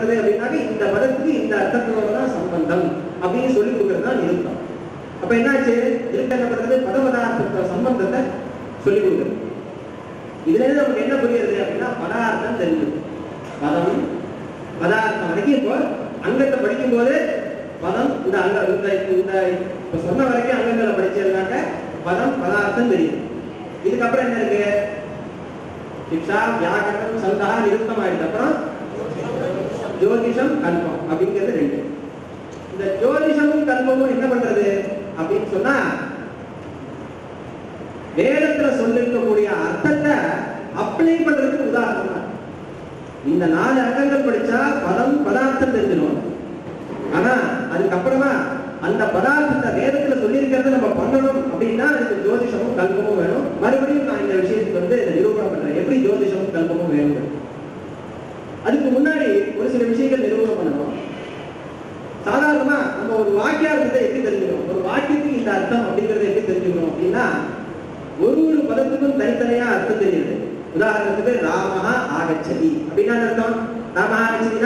பண்றது அப்படின்னாக்க இந்த பதத்துக்கு இந்த அர்த்தத்தோட தான் சம்பந்தம் அப்படின்னு சொல்லி கொடுக்கறது தான் நிருத்தம் அப்ப என்னாச்சு நிருத்தம் என்ன பண்றது பத பதார்த்தத்தோட சம்பந்தத்தை சொல்லி கொடுக்குறது இதுல இருந்து நமக்கு என்ன புரியுது அப்படின்னா பதார்த்தம் தெரிஞ்சது பதம் பதார்த்தம் வரைக்கும் இப்போ அங்கத்தை படிக்கும் போது பதம் இந்த அங்க இந்த இந்த இப்ப சொன்ன வரைக்கும் அங்கங்களை படிச்சதுனாக்க பதம் பதார்த்தம் தெரியும் இதுக்கப்புறம் என்ன இருக்கு சிக்ஷா வியாக்கரணம் சந்தா நிருத்தம் ஆயிடுச்சு அப்புறம் ஜோதிஷம் கல்பம் அப்படிங்கிறது ரெண்டு இந்த ஜோதிஷமும் கல்பமும் என்ன பண்றது அப்படின்னு சொன்னா வேதத்துல சொல்லிருக்கக்கூடிய அர்த்தத்தை அப்ளை பண்றதுக்கு உதாரணம் தான். இந்த நாலு அங்கங்கள் படிச்சா பதம் பதார்த்தம் தெரிஞ்சிடும் ஆனா அதுக்கப்புறமா அந்த பதார்த்தத்தை வேதத்துல சொல்லியிருக்கிறத நம்ம பண்ணணும் அப்படின்னா அதுக்கு ஜோதிஷமும் கல்பமும் வேணும் மறுபடியும் நான் இந்த விஷயத்துக்கு வந்து இதை நிரூபணம் பண்றேன் எப்படி ஜோதிஷமும் கல்பமும் வேணும் அதுக்கு முன்னாடி ஒரு சில விஷயங்கள் நிரூபணம் பண்ணணும் சாதாரணமா நம்ம ஒரு வாக்கியார்த்தத்தை எப்படி தெரிஞ்சுக்கணும் ஒரு வாக்கியத்துக்கு இந்த அர்த்தம் அப்படிங்கறத எப்படி தெரிஞ்சுக்கணும் அப்படின்னா ஒரு ஒரு பதத்துக்கும் தனித்தனியா அர்த்தம் தெரியுது உதாரணத்துக்கு ராமஹா ஆகச்சதி அப்படின்னா என்ன அர்த்தம் ராமஹா ஆகச்சதினா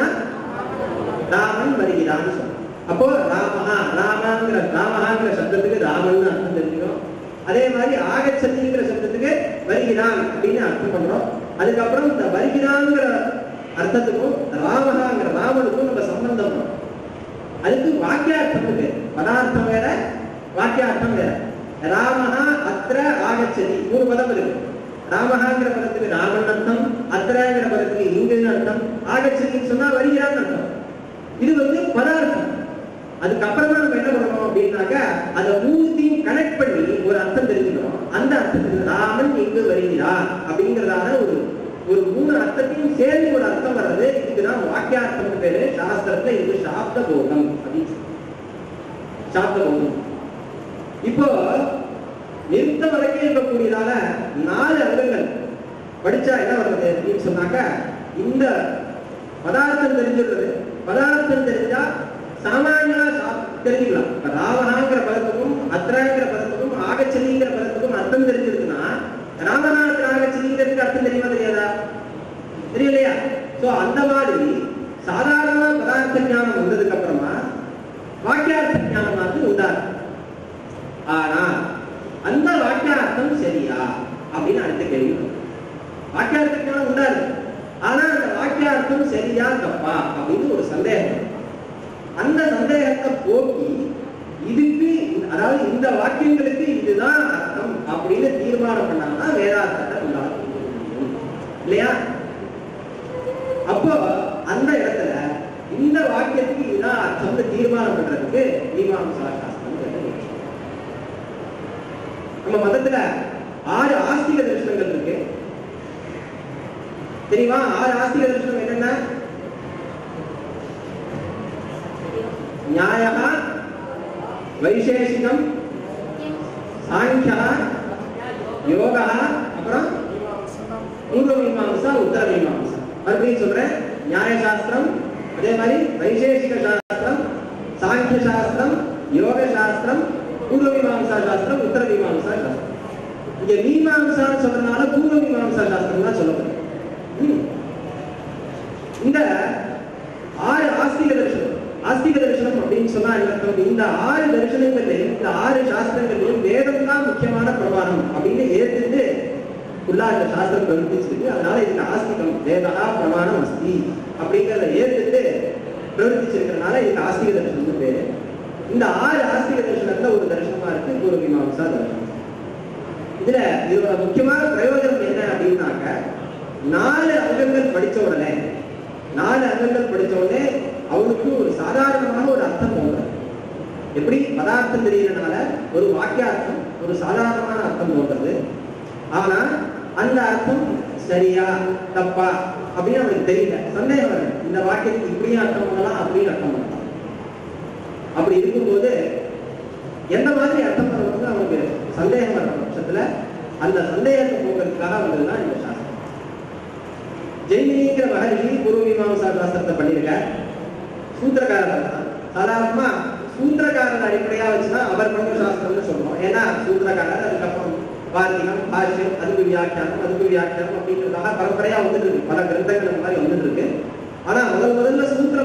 ராமன் வருகிறான்னு சொல்றோம் அப்போ ராமஹா ராமாங்கிற ராமஹாங்கிற சப்தத்துக்கு ராமன் அர்த்தம் தெரிஞ்சுக்கணும் அதே மாதிரி ஆகச்சதிங்கிற சப்தத்துக்கு வருகிறான் அப்படின்னு அர்த்தம் பண்றோம் அதுக்கப்புறம் இந்த வருகிறாங்கிற அர்த்தத்துக்கும் ராமஹாங்கிற ராமனுக்கும் நம்ம சம்பந்தம் பண்றோம் அதுக்கு வாக்கியார்த்தம் பேர் பதார்த்தம் வேற வாக்கியார்த்தம் வேற ராமஹா அத்திர ஆகச்சதி மூணு பதம் இருக்கு ராமஹாங்கிற பதத்துக்கு ராமன் அர்த்தம் அத்திரங்கிற பதத்துக்கு இங்குன்னு அர்த்தம் ஆகச்சதின்னு சொன்னா வருகிறான்னு அர்த்தம் இது வந்து பதார்த்தம் அதுக்கப்புறமா நம்ம என்ன பண்ணணும் அப்படின்னாக்க அதை மூணுத்தையும் கனெக்ட் பண்ணி ஒரு அர்த்தம் தெரிஞ்சுக்கணும் அந்த அர்த்தத்துக்கு ராமன் இங்கு வருகிறார் அப்படிங்கிறதான ஒரு ஒரு மூணு அர்த்தத்தையும் சேர்ந்து ஒரு அர்த்தம் வர்றது இதுக்குதான் வாக்கியார்த்தம் பேரு சாஸ்திரத்துல இது சாப்த போகம் அப்படின்னு சொல்லுவாங்க. சாப்த போகம் இப்போ நிறுத்த வரைக்கும் இருக்கக்கூடியதான நாலு அங்கங்கள் படிச்சா என்ன வர்றது அப்படின்னு சொன்னாக்க இந்த பதார்த்தம் தெரிஞ்சிடுறது பதார்த்தம் தெரிஞ்சா சாமானியா சா- தெரிஞ்சுக்கலாம் இப்ப ராவணாங்கிற பதத்துக்கும் அத்ராங்கிற பதத்துக்கும் ஆகச்சதிங்கிற பதத்துக்கும் அர்த்தம் தெரிஞ்சிருக்குன்னா ராமநாத்திர ஆகச்சதிங்கிறதுக்கு அர்த்தம் தெரியுமா தெரியாதா தெரியலையா சோ அந்த மாதிரி சாதாரண பதார்த்த ஞானம் வந்ததுக்கு அப்புறமா வாக்கியார்த்த ஞானமானது உண்டாகும் ஆனா அந்த வாக்கியார்த்தம் சரியா அப்படின்னு அடுத்த கேள்வி வரும். வாக்கியார்த்த ஞானம் உண்டாது ஆனா அந்த வாக்கியார்த்தம் சரியா தப்பா அப்படின்னு ஒரு சந்தேகம் வரும். அந்த சந்தேகத்தை போக்கி இதுக்கு அதாவது இந்த வாக்கியங்களுக்கு இதுதான் அர்த்தம் அப்படின்னு தீர்மானம் பண்ணாங்கன்னா வேதார்த்தத்தை உண்டாக முடியும் இல்லையா அப்போ அந்த இடத்துல இந்த வாக்கியத்துக்கு இதுதான் அர்த்தம்னு தீர்மானம் பண்றதுக்கு மீமாம்சா சாஸ்திரம் தேவை. நம்ம மதத்துல ஆறு ஆஸ்திக தரிசனங்கள் இருக்கு தெரியுமா ஆறு ஆஸ்திக தரிசனம் என்னென்ன நியாய வைசேஷிகம் சாங்கியா யோகா அப்புறம் பூர்வ மீமாம்சா உத்தர மீமாம்சா மறுபடியும் சொல்றேன் நியாய சாஸ்திரம் அதே மாதிரி வைசேஷிக சாஸ்திரம் சாங்கிய சாஸ்திரம் யோக சாஸ்திரம் பூர்வ மீமாம்சா சாஸ்திரம் உத்தர மீமாம்சா சாஸ்திரம் இங்க மீமாம்சான்னு சொல்றதுனால பூர்வ மீமாம்சா சாஸ்திரம் தான் சொல்லப்படுது ம். இந்த ஆறு ஆஸ்திக தரிசனம் ஆஸ்திக தரிசனம் அப்படின்னு சொன்னா என்ன அர்த்தம்? இந்த ஆறு தரிசனங்கள்லையும் இந்த ஆறு சாஸ்திரங்கள்லையும் வேதம் தான் முக்கியமான பிரமாணம் அப்படின்னு ஏத்துட்டு ஃபுல்லா இந்த சாஸ்திரம் பிரவர்த்திச்சிருக்கு அதனால இதுக்கு ஆஸ்திகம் வேதா பிரமாணம் அஸ்தி அப்படிங்கிறத ஏத்துட்டு பிரவர்த்திச்சிருக்கிறதுனால இதுக்கு ஆஸ்திக தரிசனம் பேரு இந்த ஆறு ஆஸ்திக தரிசனத்துல ஒரு தரிசனமா இருக்கு பூர்வ மீமாம்சா தரிசனம் இதுல இதோட முக்கியமான பிரயோஜனம் என்ன அப்படின்னாக்க நாலு அங்கங்கள் படிச்ச உடனே நாலு அங்கங்கள் படிச்ச உடனே அவனுக்கு ஒரு சாதாரணமான ஒரு அர்த்தம் தோன்றது எப்படி பதார்த்தம் தெரியறதுனால ஒரு வாக்கியார்த்தம் ஒரு சாதாரணமான அர்த்தம் தோன்றது ஆனா அந்த அர்த்தம் சரியா தப்பா அப்படின்னு அவனுக்கு தெரியல சந்தேகம் வருது இந்த வாக்கியத்துக்கு இப்படியும் அர்த்தம் பண்ணலாம் அப்படியும் அர்த்தம் பண்ணலாம் அப்படி இருக்கும்போது எந்த மாதிரி அர்த்தம் பண்ணணும்னு அவனுக்கு சந்தேகம் வர பட்சத்துல அந்த சந்தேகத்தை போக்குறதுக்காக வந்ததுதான் இந்த சாஸ்திரம் ஜெய்மினிங்கிற மகரிஷி பூர்வ மீமாம்சா சாஸ்திரத்தை பண்ணியிருக்கார் சூத்திரக்காரர் தான் சாதாரணமா சூத்திரக்காரர் அடிப்படையா வச்சுதான் அவர் பிரம்ம சாஸ்திரம்னு சொல்றோம் ஏன்னா சூத்திரக்காரர் அதுக்கப்புறம் வார்த்திகம் பாஷ்யம் அதுக்கு வியாக்கியானம் அதுக்கு வியாக்கியானம் அப்படின்றதாக பரம்பரையா வந்துட்டு இருக்கு பல கிரந்தங்கள் அந்த மாதிரி வந்துட்டு இருக்கு ஆனா முதல் முதல்ல சூத்திர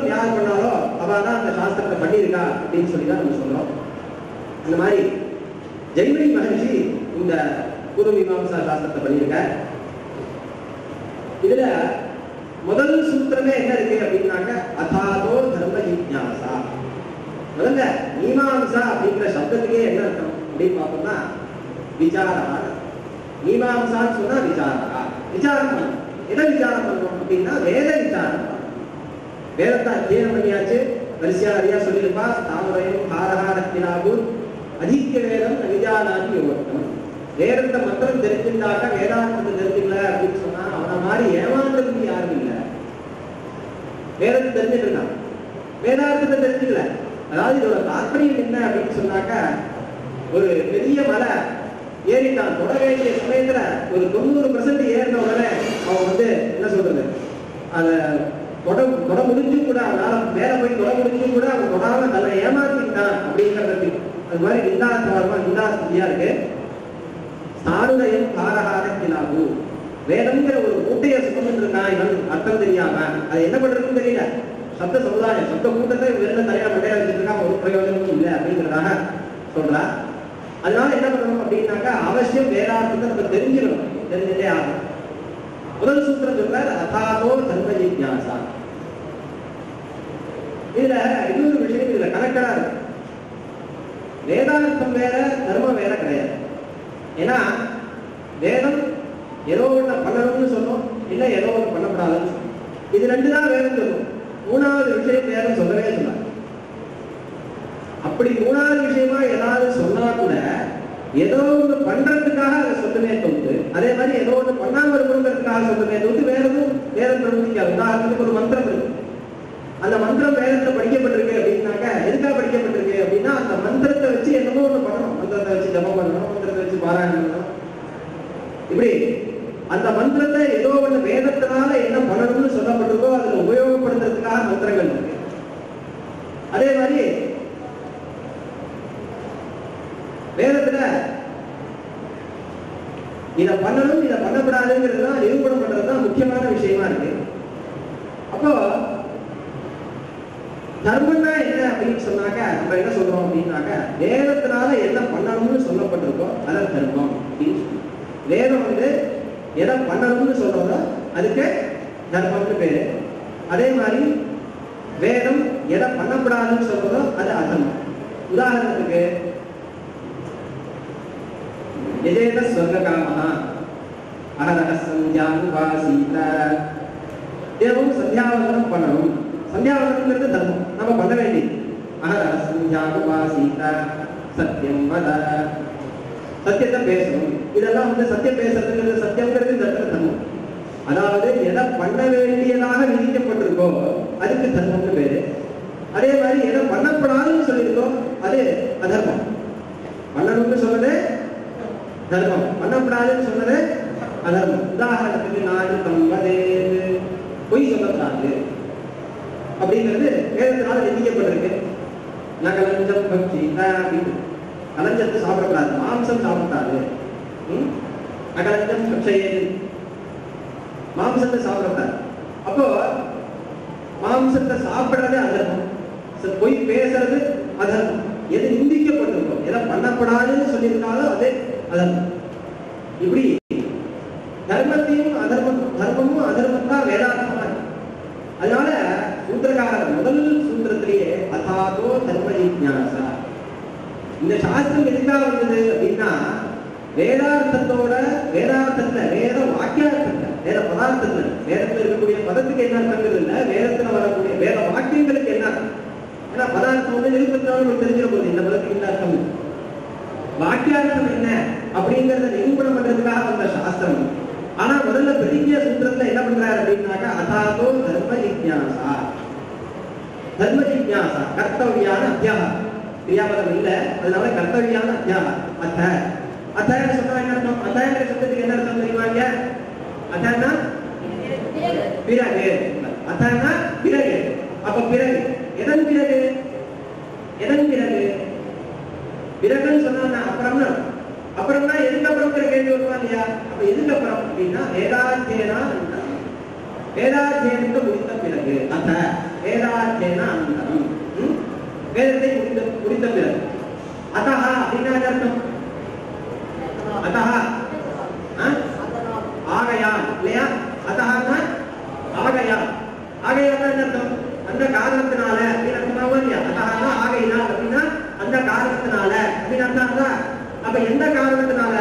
அப்படின்னு சொல்லி தான் நம்ம சொல்றோம் அந்த மாதிரி ஜெய்மினி மகர்ஷி இந்த பூர்வ மீமாம்சா சாஸ்திரத்தை பண்ணியிருக்கார் இதுல முதல் சூத்திரமே என்ன இருக்கு அப்படின்னாக்க அதாதோ தர்ம ஜிக்ஞாசா முதல்ல மீமாம்சா அப்படிங்கிற சப்தத்துக்கே என்ன அர்த்தம் அப்படின்னு பார்த்தோம்னா விசாரா மீமாம்சான்னு சொன்னா விசாரா விசாரம் பண்ணணும் எதை விசாரம் பண்ணணும் அப்படின்னா வேத விசாரம் பண்ணணும் வேதத்தை அத்தியனம் பண்ணியாச்சு வரிசையா நிறையா சொல்லியிருப்பா தாமரையும் ஹாரஹாரத்தினாகு அதிக வேதம் நவிஜானாதி யோகம் வேதத்தை மந்திரம் தெரிஞ்சிருந்தாக்க வேதாந்தத்தை தெரிஞ்சுக்கல அப்படின்னு சொன்னா அவன மாதிரி ஏமாந்ததுக்கு யாரும் இல்லை வேதத்தை தெரிஞ்சுட்டு இருந்தான் வேதாந்தத்தை தெரிஞ்சுக்கல அதாவது இதோட தாற்பயம் என்ன அப்படின்னு சொன்னாக்க ஒரு பெரிய மலை ஏறிட்டான் தொட வேண்டிய சமயத்துல ஒரு தொண்ணூறு பர்சன்ட் ஏறின உடனே அவன் வந்து என்ன சொல்றது அத தொட தொட முடிஞ்சும் கூட அவனால மேல போய் தொட முடிஞ்சும் கூட அவன் தொடாம தன்னை ஏமாத்திட்டான் அப்படிங்கிறது அது மாதிரி நிந்தாசமா நிந்தாஸ்தியா இருக்கு சாருதயம் காரகாரத்திலாகு வேதம்ங்கிற ஒரு மூட்டையை சுமந்துட்டு இருக்கான் இவன் அர்த்தம் தெரியாம அது என்ன பண்றதுன்னு தெரியல சப்த சமுதாயம் சப்த கூட்டத்தை வெளில தனியா மண்டையா வச்சுட்டு இருக்கான் ஒரு பிரயோஜனமும் இல்லை அப்படிங்கிறதாக சொல்றா அதனால என்ன பண்ணணும் அப்படின்னாக்கா அவசியம் வேதாந்தத்தை நம்ம தெரிஞ்சுக்கணும் தெரிஞ்சுட்டே ஆகும் முதல் சூத்திரம் சொல்றார் அதாதோ தர்ம ஜிக்யாசா இதுல இன்னொரு விஷயம் இதுல கணக்கடா இருக்கு வேதாந்தம் வேற தர்மம் வேற கிடையாது ஏன்னா வேதம் ஏதோ ஒண்ணு பண்ணணும்னு சொன்னோம் இல்ல ஏதோ ஒண்ணு பண்ணக்கூடாதுன்னு சொன்னோம் இது ரெண்டு தான் வேதம் சொல்லும் மூணாவது விஷயம் வேதம் சொல்லவே சொல்லாது அப்படி மூணாவது விஷயமா ஏதாவது சொன்னா கூட ஏதோ ஒண்ணு பண்றதுக்காக அதை சொல்லுமே தவிர்த்து அதே மாதிரி ஏதோ ஒண்ணு பண்ணாம இருக்கணுங்கிறதுக்காக சொல்லுமே தவிர்த்து வேற எதுவும் வேதம் பிரவர்த்திக்காது உதாரணத்துக்கு ஒரு மந்திரம் இருக்கு அந்த மந்திரம் வேதத்துல படிக்கப்பட்டிருக்கு அப்படின்னாக்க எதுக்காக படிக்கப்பட்டிருக்கு அப்படின்னா அந்த மந்திரத்தை வச்சு என்னமோ ஒண்ணு பண்ணணும் மந்திரத்தை வச்சு ஜபம் பண்ணணும் மந்திரத்தை வச்சு பாராயணம் பண்ணணும் இப்படி அந்த மந்திரத்தை ஏதோ ஒண்ணு வேதத்தினால என்ன பண்ணணும்னு சொல்லப்பட்டிருக்கோ அதுல உபயோகப்படுத்துறதுக்காக மந்திரங்கள் இருக்கு அதே மாதிரி வேதத்துல இத பண்ணணும் இத பண்ணக்கூடாதுங்கிறது தான் நிரூபணம் பண்றது தான் முக்கியமான விஷயமா இருக்கு அப்போ தர்மம்னா என்ன அப்படின்னு சொன்னாக்க நம்ம என்ன சொல்றோம் அப்படின்னாக்க வேதத்தினால என்ன பண்ணணும்னு சொல்லப்பட்டிருக்கோ அதான் தர்மம் அப்படின்னு சொல்றோம். வேதம் வந்து எதை பண்ணணும்னு சொல்றதோ அதுக்கு தர்மம்னு பேரு அதே மாதிரி வேதம் எதை பண்ணக்கூடாதுன்னு சொல்றதோ அது அதர்மம் உதாரணத்துக்கு எஜேத ஸ்வர்காமஹா அகரக சந்தியானுவாசீத தினமும் சந்தியாவந்தனம் பண்ணணும் சந்தியாவந்தனம்ங்கிறது தர்மம் நம்ம பண்ண வேண்டியது அகரக சந்தியானுவாசீத சத்தியம் வத சத்தியத்தை பேசணும் இதெல்லாம் வந்து சத்தியம் பேசுறதுங்கிறது சத்தியம்ங்கிறது இந்த இடத்துல தர்மம் அதாவது எதை பண்ண வேண்டியதாக விதிக்கப்பட்டிருக்கோ அதுக்கு தர்மம்னு பேரு அதே மாதிரி எதை பண்ணக்கூடாதுன்னு சொல்லியிருக்கோ அது அதர்மம் பண்ணணும்னு சொன்னது தர்மம் பண்ணக்கூடாதுன்னு சொன்னது அதர்மம் உதாரணத்துக்கு நாடு தம்பதே பொய் சொல்லக்கூடாது அப்படிங்கிறது வேதத்தினால விதிக்கப்பட்டிருக்கு நகலஞ்சம் பக்தி அப்படின்னு கலஞ்சத்தை சாப்பிடக்கூடாது மாம்சம் சாப்பிடக்கூடாது ம்? நகலஞ்சம் பக்ஷையே மாம்சத்தை சாப்பிடக்கூடாது அப்போ மாம்சத்தை சாப்பிடுறது அதர்மம் ச- பொய் பேசுறது அதர்மம் எது நிந்திக்கப்பட்டிருக்கோம் எதை பண்ணக்கூடாதுன்னு சொல்லியிருந்தாலும் அது அதர்மம் இப்படி தர்மத்தையும் அதர்மம் தர்மமும் அதர்மம் தான் வேதாந்தமா இருக்கு அதனால சூத்திரக்காரர் முதல் சூத்திரத்திலேயே அதாதோ தர்ம ஜிக்ஞாசா இந்த சாஸ்திரம் எதுக்காக வந்தது அப்படின்னா வேதார்த்தத்தோட வேதார்த்தத்துல வேத வாக்கியார்த்தத்துல வேத பதார்த்தத்துல வேதத்துல இருக்கக்கூடிய பதத்துக்கு என்ன அர்த்தங்கிறது இல்ல வேதத்துல வரக்கூடிய வேத வாக்கியங்களுக்கு என்ன அர்த்தம் ஏன்னா பதார்த்தம் வந்து நிரூபத்தினால நமக்கு தெரிஞ்சிட போகுது இந்த பதத்துக்கு என்ன அர்த்தம் வாக்கியார்த்தம் என்ன அப்படிங்கறத நிரூபணம் பண்றதுக்காக வந்த சாஸ்திரம் ஆனா முதல்ல பெரிய சூத்திரத்துல என்ன பண்றாரு அப்படின்னாக்கா அதாதோ தர்ம ஜிக்ஞாசா தர்ம ஜிக்ஞாசா கர்த்தவியான அத்தியாகம் கிரியாபதம் இல்ல அதனால கர்த்தவியான அத்தியாகம் அத்த அத்தாயன சொன்னா என்ன அர்த்தம் அத்தாயன சப்தத்துக்கு என்ன அர்த்தம் தெரியுமாங்க அத்தாயனா பிறகு அத்தாயனா பிறகு அப்ப பிறகு எதன் பிறகு எதன் பிறகு பிறகுன்னு சொன்னா அப்புறம்னா அப்புறம்னா எதுக்கு அப்புறம்ங்கிற கேள்வி வருமா இல்லையா அப்ப எதுக்கு அப்புறம் அப்படின்னா வேதாத்தியனா அந்தரம் வேதாத்தியனுக்கு முடித்த பிறகு அத்த வேதாத்தியனா அந்தரம் ம்? வேதத்தை முடித்த முடித்த பிறகு அத்தஹா அப்படின்னா என்ன அர்த்தம் அத்தஹா ஆ? ஆகையால் இல்லையா அத்தஹான்னா ஆகையால் ஆகையால் என்ன அர்த்தம் அந்த காரணத்தினால அப்படின்னு அர்த்தமாவும் இல்லையா அத்தஹான்னா ஆகையினால் அப்படின்னா அந்த காரணத்தினால அப்படின்னு அர்த்தம்ல அப்ப எந்த காரணத்தினால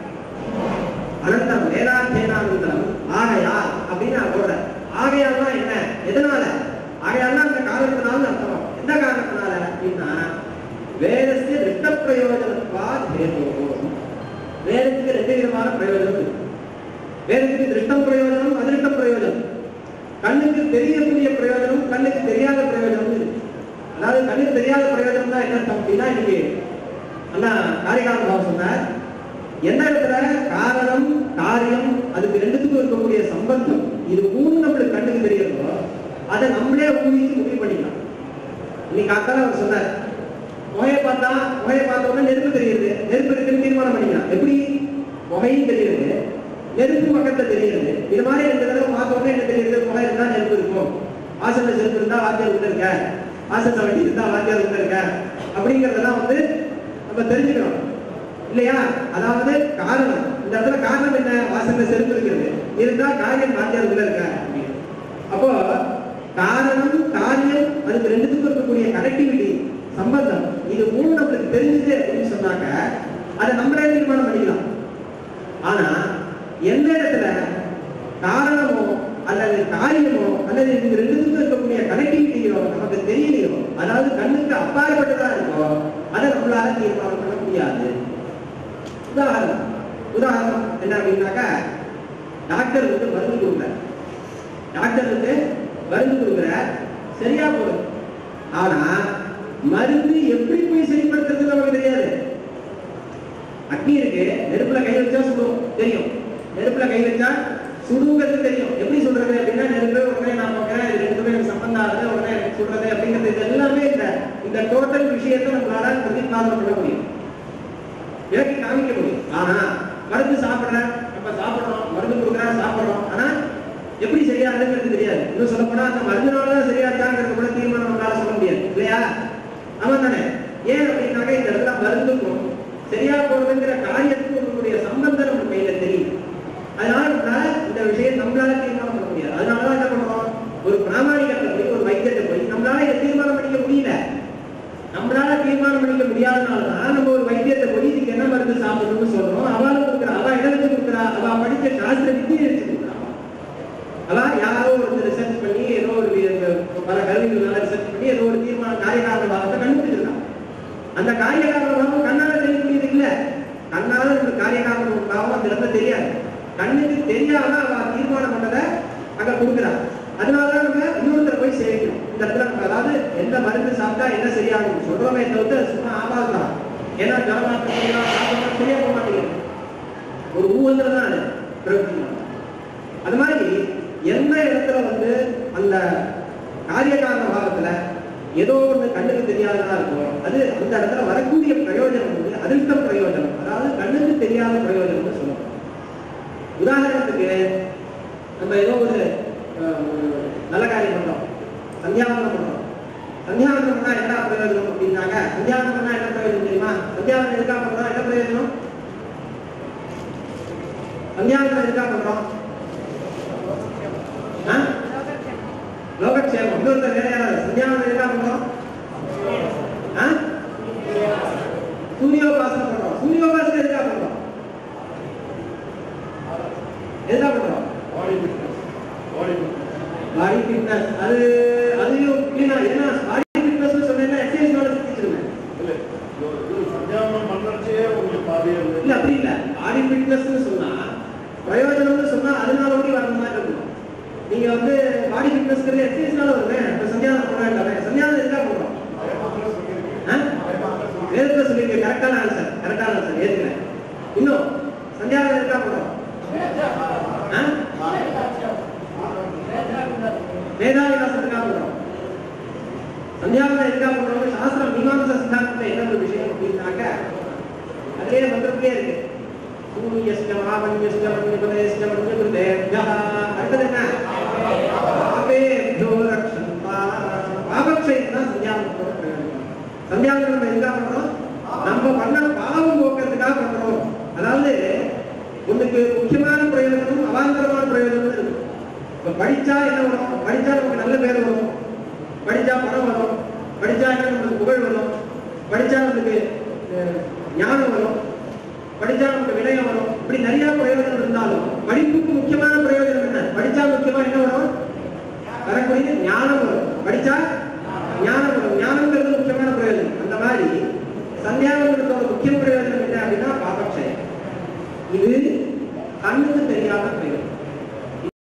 அனந்தம் வேதாந்தேனானந்தம் ஆகையால் அப்படின்னு நான் சொல்றேன் ஆகையால்னா என்ன எதனால ஆகையால்னா அந்த காரணத்தினால அர்த்தம் எந்த காரணத்தினால அப்படின்னா வேதस्य ரிஷ்ட பிரயோஜனத்வா ஹேதோ வேதத்துக்கு ரெண்டு விதமான பிரயோஜனம் இருக்கு வேதத்துக்கு திருஷ்டம் பிரயோஜனம் அதிருஷ்டம் பிரயோஜனம் கண்ணுக்கு தெரியக்கூடிய பிரயோஜனம் கண்ணுக்கு தெரியாத பிரயோஜனம் இருக்கு அதாவது கண்ணுக்கு தெரியாத பிரயோஜனம் தான் என்ன அர்த்தம் அப்படின்னா இன்னைக்கு அண்ணா காரிகால பாபு சொன்னார் எந்த இடத்துல காரணம் காரியம் அதுக்கு ரெண்டுத்துக்கும் இருக்கக்கூடிய சம்பந்தம் இது மூணு நம்மளுக்கு கண்ணுக்கு தெரியறதோ அதை நம்மளே ஊகிச்சு முடிவு பண்ணிக்கலாம் இன்னைக்கு அக்கால அவர் சொன்னார் புகையை பார்த்தா புகையை பார்த்த உடனே நெருப்பு தெரியுது நெருப்பு இருக்குன்னு தீர்மானம் பண்ணிக்கலாம் எப்படி புகையும் தெரியுது நெருப்பு பக்கத்துல தெரியுது இது மாதிரி ரெண்டு தடவை பார்த்த உடனே என்ன தெரியுது புகை இருந்தா நெருப்பு இருக்கும் வாசல்ல செருப்பு இருந்தா வாத்தியார் உள்ள இருக்க வாசல்ல வண்டி இருந்தா வாத்தியார் உள்ள இருக்க அப்படிங்கறதெல்லாம் வந்து நம்ம தெரிஞ்சுக்கணும் இல்லையா அதாவது காரணம் இந்த இடத்துல காரணம் என்ன வாசல்ல செருப்பு இருக்கிறது இருந்தா காரியம் வாத்தியார் உள்ள இருக்க அப்படின்னு. அப்போ காரணம் காரியம் அதுக்கு ரெண்டுத்துக்கும் இருக்கக்கூடிய கனெக்டிவிட்டி சம்பந்தம் இது மூணு நம்மளுக்கு தெரிஞ்சது அப்படின்னு சொன்னாக்க அதை நம்மளே தீர்மானம் பண்ணிக்கலாம் ஆனா எந்த இடத்துல காரணமோ அல்லது காரியமோ அல்லது இது ரெண்டுத்துக்கும் இருக்கக்கூடிய கனெக்டிவிட்டியோ நமக்கு தெரியலையோ அதாவது கண்ணுக்கு அப்பாற்பட்டதா இருக்கோ அதை நம்மளால தீர்மானம் பண்ண முடியாது உதாரணம் உதாரணம் என்ன அப்படின்னாக்கா டாக்டர் வந்து மருந்து கொடுக்குறார் டாக்டர் வந்து மருந்து கொடுக்குறார் சரியா போடும் ஆனா மருந்து எப்படி போய் சரிப்படுத்துறது நமக்கு தெரியாது அக்னி இருக்கு நெருப்புல கை வச்சா சுடும் தெரியும் நெருப்புல கை வச்சா சுடுங்கிறது தெரியும் எப்படி சொல்றது அப்படின்னா நெருப்பு உடனே நான் பார்க்கிறேன் இது ரெண்டுமே எனக்கு சம்பந்தம் ஆகுது உடனே எனக்கு சொல்றது அப்படிங்கிறது இது எல்லாமே இந்த இந்த டோட்டல் விஷயத்தை நம்மளால பிரதிபாதனம் பண்ண முடியும் விளக்கி காமிக்க முடியும் ஆனா மருந்து சாப்பிடுறேன் நம்ம சாப்பிடுறோம் மருந்து கொடுக்குறேன் சாப்பிடுறோம் ஆனா எப்படி சரியாகுதுங்கிறது தெரியாது இன்னும் சொல்ல போனா அந்த மருந்தினால தான் சரியாச்சாங்கிறது கூட தீர்மானம் நம்மளால சொல்ல முடியாது இல்லையா ஆமா தானே ஏன் அப்படின்னாக்க இந்த இடத்துல மருந்துக்கும் சரியா போறதுங்கிற காரியத்துக்கும் உங்களுடைய சம்பந்தம் நம்ம கையில தெரியும் அதனால நம்மளால இந்த விஷயம் நம்மளால தீர்மானம் பண்ண முடியாது அதனாலதான் என்ன பண்றோம் ஒரு பிராமணிகத்தை போய் ஒரு வைத்தியத்தை போய் நம்மளால இதை தீர்மானம் பண்ணிக்க முடியல நம்மளால தீர்மானம் பண்ணிக்க முடியாதனால தான் நம்ம ஒரு வைத்தியத்தை போய் இதுக்கு என்ன மருந்து சாப்பிடணும்னு சொல்றோம் அவளும் கொடுக்குறா அவ இடம் வச்சு கொடுக்குறா அவ படிச்ச சாஸ்திர வித்தியை வச்சு கொடுக்குறா அவ யாரோ ஒரு ரிசர்ச் பண்ணி ஏதோ ஒரு வி- பல கருவிகளால ரிசர்ச் பண்ணி ஏதோ ஒரு தீர்மானம் காரியகாரண பாகத்தை கண்டுபிடிச்சிருக்கான் அந்த காரியகாரண பாகம் கண்ணால தெரியக்கூடியது இல்ல கண்ணால இந்த காரியகாரண பாவம் அந்த இடத்துல தெரியாது கண்ணுக்கு தெரியாம அவ தீர்மானம் பண்ணதை அங்க கொடுக்குறா அதனாலதான் நம்ம இன்னொருத்தர் போய் சேவிக்கணும் இந்த இடத்துல நம்ம அதாவது எந்த மருந்து சாப்பிட்டா என்ன சரியாகும் சொல்றோமே தவிர்த்து அது சும்மா ஆபாசம் ஏன்னா ஜனமாத்திரம் சாப்பிட்டா சரியா போக மாட்டேங்குது ஒரு ஊகத்துல தான் அது பிரவர்த்திக்கும் அது மாதிரி எந்த இடத்துல வந்து அந்த காரியகாரண பாகத்துல ஏதோ ஒண்ணு கண்ணுக்கு தெரியாததா இருக்கும் அது அந்த இடத்துல வரக்கூடிய பிரயோஜனம் வந்து அதிர்ஷ்ட பிரயோஜனம் அதாவது கண்ணுக்கு தெரியாத பிரயோஜனம்னு சொல்லணும் உதாரணத்துக்கு நம்ம ஏதோ ஒரு அஹ், நல்ல காரியம் பண்றோம் சந்தியாவந்தனம் பண்றோம் சந்தியாவந்தனம் பண்ணா என்ன பிரயோஜனம் அப்படின்னாங்க சந்தியாவந்தனம் பண்ணா என்ன பிரயோஜனம் தெரியுமா சந்தியாவந்தனம் எதுக்கா பண்றோம் என்ன பிரயோஜனம் சந்தியாவந்தனம் எதுக்கா பண்றோம் ஆ? லோகக்ஷேமம் இன்னொருத்தர் வேற யாராவது சந்தியாவந்தனம் எதுக்கா பண்றோம் ஆ? சூரியோபாசனம் பண்றோம் சூரியோபாசனம் எதுக்கா பண்றோம் எதுக்கா பண்றோம் பாடி ஃபிட்னஸ் அது அதையும் இல்லைனா என்ன பாடி ஃபிட்னஸ் சொன்னேன்னா எக்ஸசைஸ் நாலேஜ் டீச்சருங்க இல்ல அப்படி இல்ல பாடி ஃபிட்னஸ்னு சொன்னா பிரயோஜனம்னு சொன்னா அதனால ஓடி வர மாதிரி இருக்கும் நீங்க வந்து பாடி ஃபிட்னஸ்ங்கிறது எக்ஸசைஸ்னால வருது இப்ப சந்தியானம் பண்ண வேண்டாம் சந்தியானம் எதுக்காக பண்றோம் ஆ? வேதத்துல சொல்லியிருக்க கரெக்டான ஆன்சர் கரெக்டான ஆன்சர் ஏத்துக்கிறேன் இன்னும் சந்தியானம் எதுக்காக பண்றோம் ஆ? வேதாவிலாசத்துக்காக பண்றோம் சந்தியாவனம் எதுக்காக பண்றோம் சாஸ்திரம் மீமாம்ச சித்தாந்தத்துல என்ன ஒரு விஷயம் அப்படின்னாக்க அதுலயே மந்திரத்திலே இருக்கு சூரியஸ்ய மகாமன்யஸ்ய மன்யபதேஸ்ய மன்யகிருதேभ्यः அடுத்தது என்ன பாபேभ्यो ரக்ஷந்தா பாபக்ஷயம் தான் சந்தியாவனத்தோட பிரயோஜனம் சந்தியாவந்தனம் நம்ம எதுக்காக பண்றோம் நம்ம பண்ண பாவம் போக்குறதுக்காக பண்றோம் அதாவது உனக்கு முக்கியமான பிரயோஜனம் அவாந்தரமான பிரயோஜனம் இருக்கு இப்ப படிச்சா என்ன வரும் படிச்சா நமக்கு நல்ல பேர் வரும் படிச்சா பணம் வரும் படிச்சா என்ன நமக்கு புகழ் வரும் படிச்சா நமக்கு அஹ், ஞானம் வரும் படிச்சா நமக்கு வினயம் வரும் இப்படி நிறைய பிரயோஜனம் இருந்தாலும் படிப்புக்கு முக்கியமான பிரயோஜனம் என்ன படிச்சா முக்கியமா என்ன வரும் வரக்கூடிய ஞானம் வரும் படிச்சா